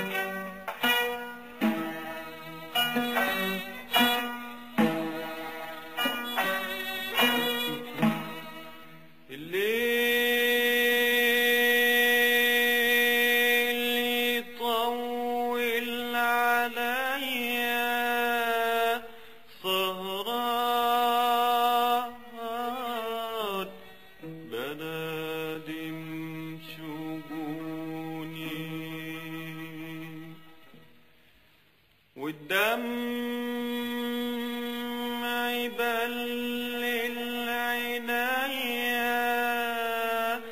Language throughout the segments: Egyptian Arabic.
الليل يطول عليا سهران بنادم شجوني والدمع يبلل عينيا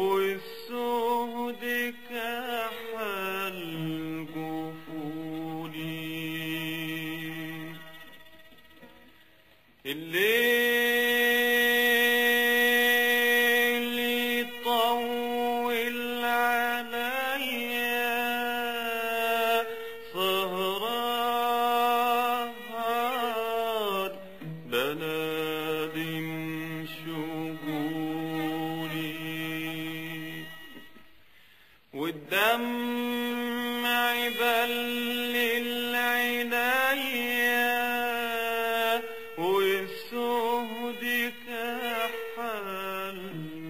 والسهد كحل جفوني الليل يطول عليا سهران بنادم شجوني والدمع يبلل عينيا والسهد كحل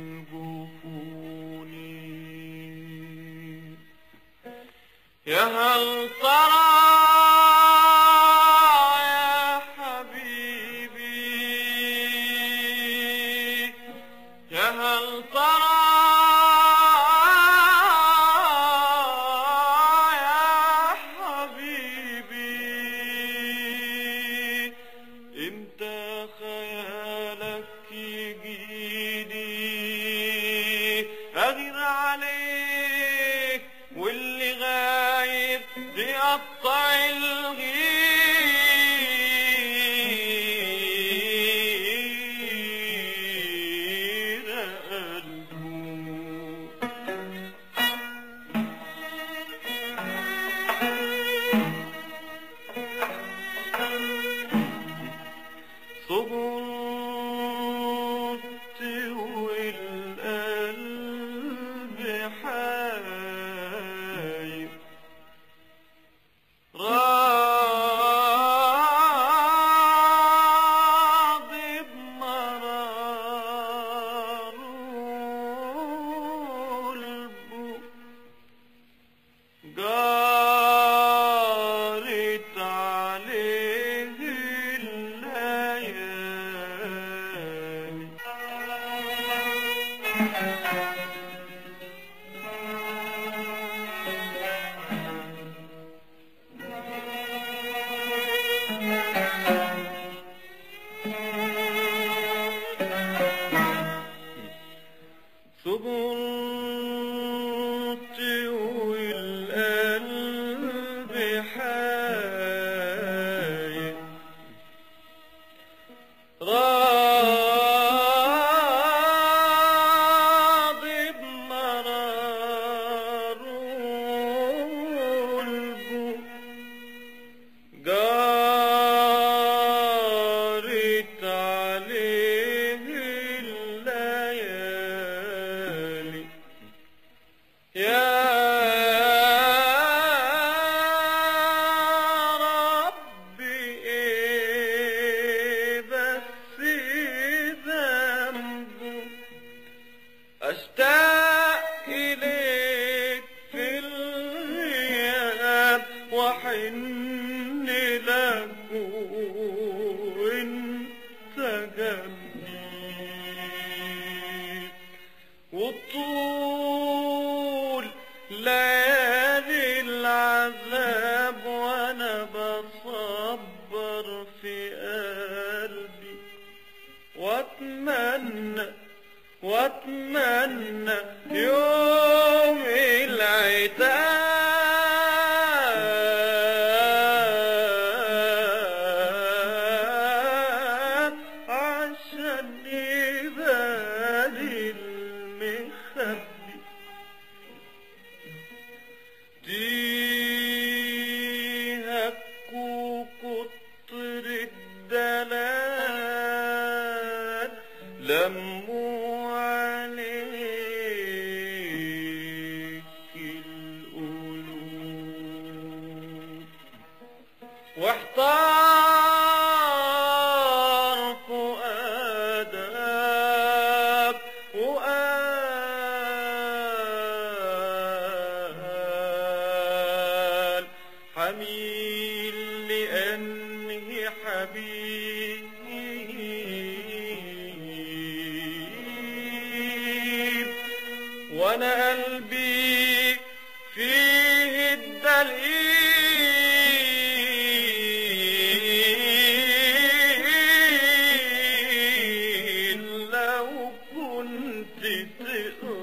جفوني يا هل ترى يا حبيبي يا هل ترى يا حبيبي امتى خيالك يجيني اغير عليك واللي غايب بيقطع الغيرة قلبه صبرت والقلب حاير راضي بمرار قلبه جارت عليه الليالي صبرت والقلب حاير راضي بمرار قلبه جارت عليه الليالي يا ربي ايه بس ذنبه اشتاق اليك في الغياب واحن لك وانت جنبي وطول ليالي العذاب وانا بصبر في قلبي واتمنى واتمنى يوم العتاب عشان يبالي المخبي ديهك وكتر الدلال لموا عليك القلوب واحتار فؤادك وقال حميل لأنه حبيب وانا قلبي فيه الدليل لو كنت تقرا